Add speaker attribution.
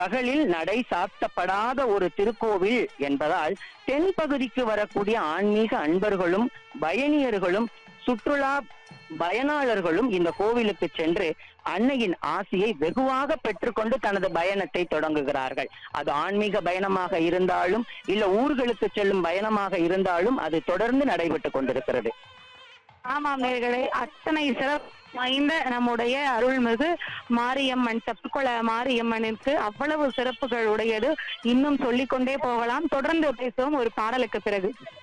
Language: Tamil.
Speaker 1: பகலில் நடை சாத்தப்படாத ஒரு திருக்கோவில் என்பதால் தென்பகுதிக்கு வரக்கூடிய ஆன்மீக அன்பர்களும் பயணியர்களும் சுற்றுலா பயனாளர்களும் இந்த கோவிலுக்கு சென்று அன்னையின் ஆசியை வெகுவாக பெற்றுக்கொண்டு தனது பயணத்தை தொடங்குகிறார்கள் அது ஆன்மீக பயணமாக இருந்தாலும் இல்ல ஊர்களுக்கு செல்லும் பயணமாக இருந்தாலும் அது தொடர்ந்து நடைபெற்றுக் கொண்டிருக்கிறது
Speaker 2: ஆமாம் நேர்களே அத்தனை சிறப்பு வாய்ந்த நம்முடைய அருள்மிகு மாரியம்மன் தெப்பக்குள மாரியம்மனுக்கு அவ்வளவு சிறப்புகள் உடையது இன்னும் சொல்லிக்கொண்டே போகலாம் தொடர்ந்து பேசுவோம் ஒரு பாடலுக்கு பிறகு